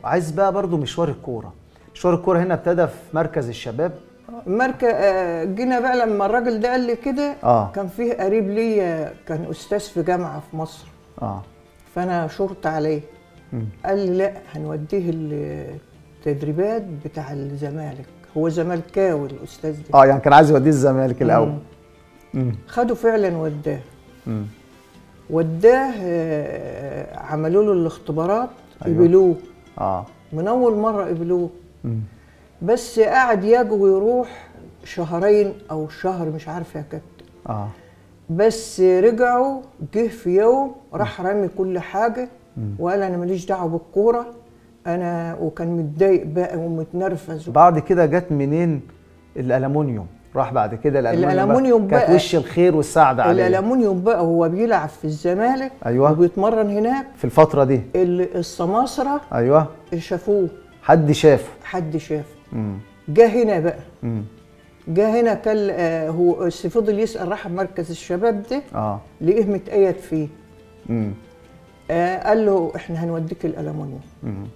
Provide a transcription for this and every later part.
عايز بقى برضو مشوار الكوره مشوار الكوره هنا ابتدى في مركز الشباب مركز جينا بقى لما الراجل ده قال لي كده آه. كان فيه قريب ليا كان استاذ في جامعه في مصر اه فانا شرط عليه مم. قال لي لا هنوديه التدريبات بتاع الزمالك هو زملكاوي الاستاذ ده اه يعني كان عايز يوديه الزمالك الاول مم. مم. خده فعلا وداه مم. وداه آه، عملوا له الاختبارات أيوة. قبلوه اه من اول مره قبلوه مم. بس قعد يجي ويروح شهرين او شهر مش عارفه يا كابتن اه بس رجعوا جه في يوم راح رامي كل حاجه وقال انا ماليش دعوه بالكوره انا وكان متضايق بقى ومتنرفز بعد كده جت منين الالومنيوم راح بعد كده الالومنيوم الألمونيوم كانت بقى- وش الخير والسعد عليه الالومنيوم بقى هو بيلعب في الزمالك أيوة. وبيتمرن هناك في الفتره دي ال- السماسره ايوه شافوه حد شافه حد شافه مم. جه هنا بقى مم. جه هنا كان آه، هو بس فضل يسال راح مركز الشباب ده اه لقيه متقيد فيه مم. آه قال له احنا هنوديك الالومنيوم مم.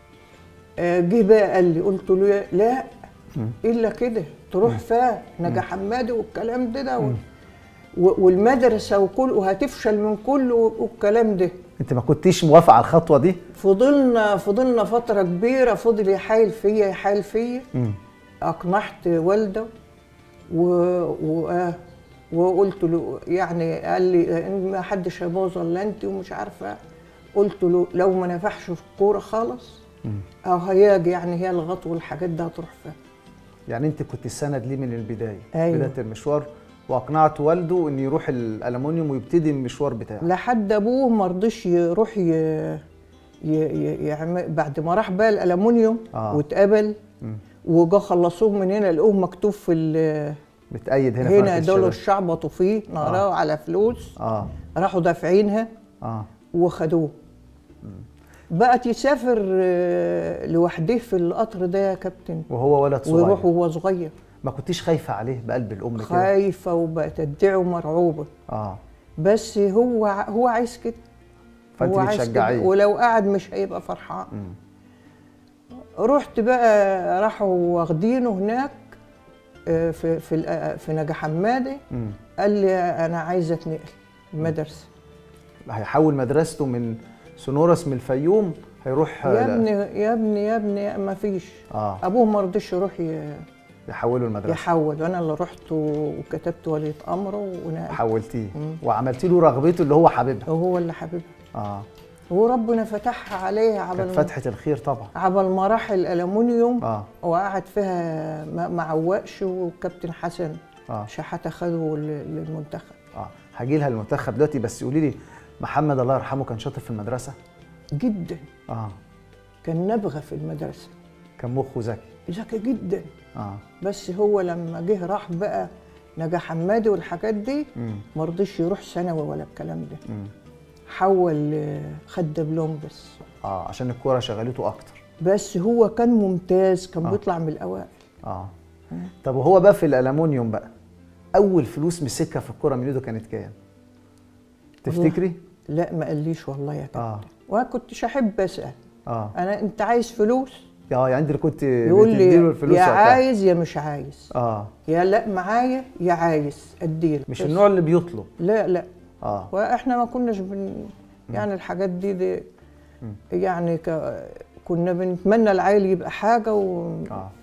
آه جه بقى قال لي قلت له لا الا كده تروح فيها نجا حمادي والكلام ده ده و- و- والمدرسه وكل وهتفشل من كل والكلام ده انت ما كنتيش موافق على الخطوه دي فضلنا فضلنا فتره كبيره فضل يحايل فيا يحايل فيا مم. اقنعت والده و... و... آه، وقلت له يعني قال لي إن ما حدش هيبوظ الا انت ومش عارفه قلت له لو ما نفعش في الكوره خالص او هيجي يعني هي الغط والحاجات دي هتروح فيها يعني انت كنت السند ليه من البدايه أيوة. بدايه المشوار واقنعت والده ان يروح الالومنيوم ويبتدي المشوار بتاعه لحد ابوه ما رضيش يروح ي... ي... ي... يعمل بعد ما راح بقى الالومنيوم آه. واتقبل مم. وجا خلصوه من هنا لقوه مكتوب في ال... بتأيد هنا في هنا مركز دول الشباب. الشعبطوا فيه نقراه على فلوس اه راحوا دافعينها اه وخدوه بقت يسافر آه، لوحده في القطر ده يا كابتن وهو ولد صغير ويروح وهو صغير ما كنتيش خايفه عليه بقلب الام كده خايفه وبقت ادعي مرعوبه اه بس هو ع- هو عايز كده فانت هو عايز كده. بتشجعيه ولو قعد مش هيبقى فرحان مم. رحت بقى راحوا واخدينه هناك آه، في في الأ- في نجا حمادي مم. قال لي انا عايز اتنقل المدرسه هيحول مدرسته من سونورس من الفيوم هيروح يا ل- ابني يا ابني يا ابني ما فيش اه ابوه ما رضيش يروح ي- يحولوا المدرسه يحول وانا اللي رحت وكتبت ولية امره ونقل حولتيه مم. وعملتي له رغبته اللي هو حاببها وهو اللي حبيبها اه وربنا فتحها عليه كانت عبل فتحه الخير طبعا عبل ما راح الالومنيوم اه وقعد فيها ما ما عوقش وكابتن حسن اه شحاته خده لل- للمنتخب اه هاجي لها المنتخب دلوقتي بس قولي لي محمد الله يرحمه كان شاطر في المدرسه جدا اه كان نبغه في المدرسه كان مخه ذكي ذكي جدا اه بس هو لما جه راح بقى نجا حمادي والحاجات دي امم ما رضيش يروح ثانوي ولا الكلام ده امم حول آه، خد دبلوم بس اه عشان الكوره شغلته اكتر بس هو كان ممتاز كان آه. بيطلع من الاوائل اه طب وهو بقى في الالومنيوم بقى اول فلوس مسكها في الكوره من ايده كانت كام تفتكري لا ما قاليش والله يا كابتن اه وانا كنتش احب اسال اه انا انت عايز فلوس اه يعني انت اللي كنت يقول بتديله لي الفلوس يا وقتها. عايز يا مش عايز اه يا لا معايا يا عايز اديله مش بس. النوع اللي بيطلب لا لا اه واحنا ما كناش بن يعني الحاجات دي, دي يعني ك... كنا بنتمنى العيل يبقى حاجه و... اه